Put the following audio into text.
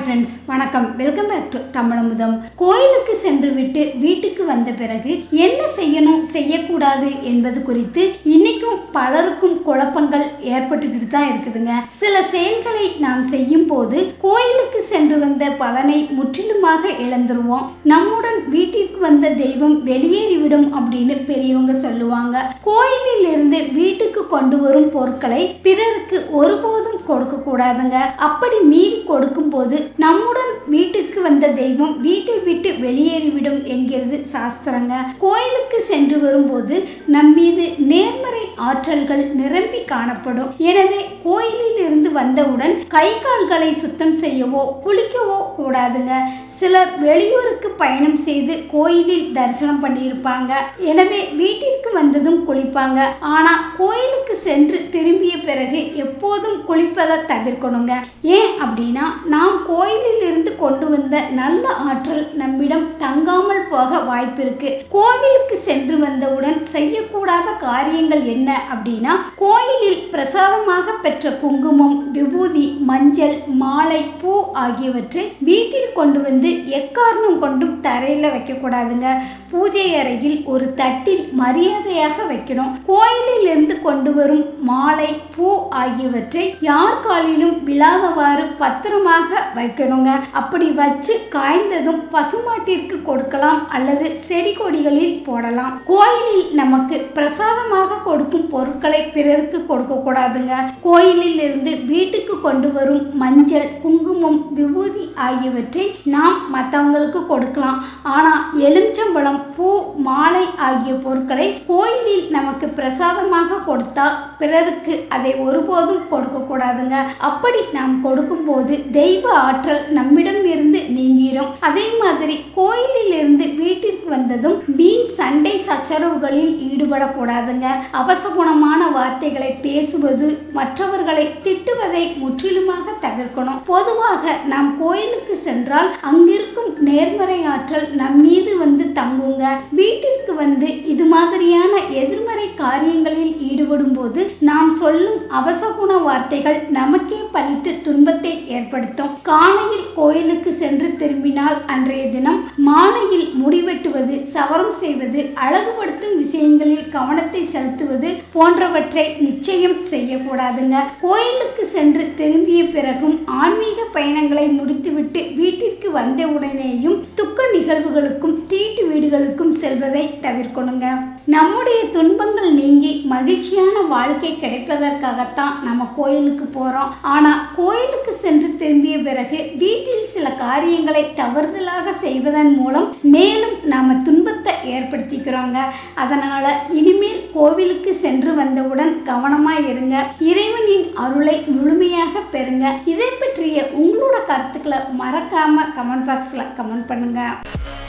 friends வணக்கம் welcome back to தமிழமுதம் கோயிலுக்கு சென்று விட்டு வீட்டுக்கு வந்த பிறகு என்ன செய்யணும் செய்யக்கூடாது என்பது குறித்து இன்னைக்கும் பலருக்கும் குழப்பங்கள் ஏற்பட்டுக்கிட்டு தான் இருக்குதுங்க சில செயல்களை நாம் செய்யும் போது கோயிலுக்கு சென்று வந்த பலனை முற்றிலுமாக இழந்துருவோம் நம்முடன் வீட்டிற்கு வந்த தெய்வம் வெளியேறிவிடும் அப்படின்னு பெரியவங்க சொல்லுவாங்க கோயிலில் இருந்து வீட்டுக்கு கொண்டு வரும் பொருட்களை பிறருக்கு ஒருபோதும் கொடுக்க கூடாதுங்க அப்படி மீறி கொடுக்கும் போது நம்முடன் வீட்டுக்கு வந்த தெய்வம் வீட்டை விட்டு வெளியேறிவிடும் என்கிறது சாஸ்திரங்க கோயிலுக்கு சென்று வரும்போது நம் மீது நேர்மறை ஆற்றல்கள் நிரம்பி காணப்படும் எனவே கோயிலில் இருந்து வந்தவுடன் கை கால்களை சுத்தம் செய்யவோ குளிக்கவோ கூடாதுங்க சிலர் வெளியூருக்கு பயணம் செய்து கோயிலில் தரிசனம் பண்ணியிருப்பாங்க எனவே வீட்டிற்கு வந்ததும் குளிப்பாங்க ஆனா கோயிலுக்கு சென்று திரும்பிய பிறகு எப்போதும் குளிப்பதை தவிர்க்கணுங்க ஏன் அப்படின்னா நாம் கோயிலில் இருந்து கொண்டு வந்த நல்ல ஆற்றல் நம்மிடம் தங்காமல் போக வாய்ப்பு இருக்கு கோவிலுக்கு சென்று வந்தவுடன் செய்யக்கூடாத காரியங்கள் என்ன அப்படின்னா கோயிலில் பிரசாதமாக பெற்ற குங்குமம் விபூதி மஞ்சள் மாலை பூ ஆகியவற்றை வீட்டில் கொண்டு வந்து எக்காரணம் கொண்டும் தரையில் வைக்கக்கூடாதுங்க பூஜை அறையில் ஒரு தட்டில் மரியாதையாக வைக்கணும் கோயிலில் இருந்து கொண்டு வரும் மாலை பூ ஆகியவற்றை யார் காலிலும் விழாதவாறு பத்திரமாக வைக்கணுங்க அப்படி வச்சு காய்ந்ததும் பசுமாட்டிற்கு கொடுக்கலாம் அல்லது செடி கொடிகளில் போடலாம் கோயிலில் நமக்கு பிரசாதமாக கொடுக்கும் பொருட்களை பிறருக்கு கொடுக்க கூடாதுங்க கோயிலில் இருந்து வீட்டுக்கு கொண்டு வரும் மஞ்சள் குங்குமம் விபூதி ஆகியவற்றை நாம் மற்றவங்களுக்கு கொடுக்கலாம் ஆனால் எலுமிச்சம்பழம் பூ மாலை ஆகிய பொருட்களை கோயிலில் நமக்கு பிரசாதமாக கொடுத்தா பிறருக்கு அதை ஒருபோதும் கொடுக்க கூடாதுங்க அப்படி நாம் கொடுக்கும்போது தெய்வ ஆற்றல் நம்மிடம் இருந்து நீங்கிரும் அதே மாதிரி கோயிலில் இருந்து வீட்டிற்கு வந்ததும் வீண் சண்டை சச்சரவுகளில் ஈடுபடக்கூடாதுங்க அபசகுணமான வார்த்தைகளை பேசுவது மற்றவர்களை திட்டுவதை முற்றிலுமாக தவிர்க்கணும் பொதுவாக நாம் கோயிலுக்கு சென்றால் அங்கிருக்கும் நேர்மறை ஆற்றல் நம் மீது வந்து தங்குங்க வீட்டிற்கு வந்து இது மாதிரியான எதிர்மறை காரியங்களில் ஈடுபடும் போது நாம் சொல்லும் அவசகுண வார்த்தைகள் நமக்கே பழித்து துன்பத்தை ஏற்படுத்தும் காலையில் கோயிலுக்கு சென்று திரும்பினால் அன்றைய தினம் மாலையில் முடிவெட்டுவது சவரம் செய்வது அழகுபடுத்தும் விஷயங்களில் கவனத்தை செலுத்துவது போன்றவற்றை நிச்சயம் செய்யக்கூடாதுங்க கோயிலுக்கு சென்று திரும்பிய பிறகும் ஆன்மீக பயணங்களை முடித்துவிட்டு வீட்டிற்கு வந்த உடனேயும் துக்க நிகழ்வுகளுக்கும் தீட்டு வீடுகளுக்கும் செல்வதை தவிர்க்கணுங்க நம்முடைய துன்பங்கள் நீங்கி மகிழ்ச்சியான வாழ்க்கை கிடைப்பதற்காகத்தான் நம்ம கோயிலுக்கு போகிறோம் ஆனால் கோயிலுக்கு சென்று திரும்பிய பிறகு வீட்டில் சில காரியங்களை தவறுதலாக செய்வதன் மூலம் மேலும் நாம் துன்பத்தை ஏற்படுத்திக்கிறோங்க அதனால் இனிமேல் கோவிலுக்கு சென்று வந்தவுடன் கவனமாக இருங்க இறைவனின் அருளை முழுமையாக பெறுங்க இதை பற்றிய உங்களோட கருத்துக்களை மறக்காமல் கமெண்ட் பாக்ஸில் கமெண்ட் பண்ணுங்கள்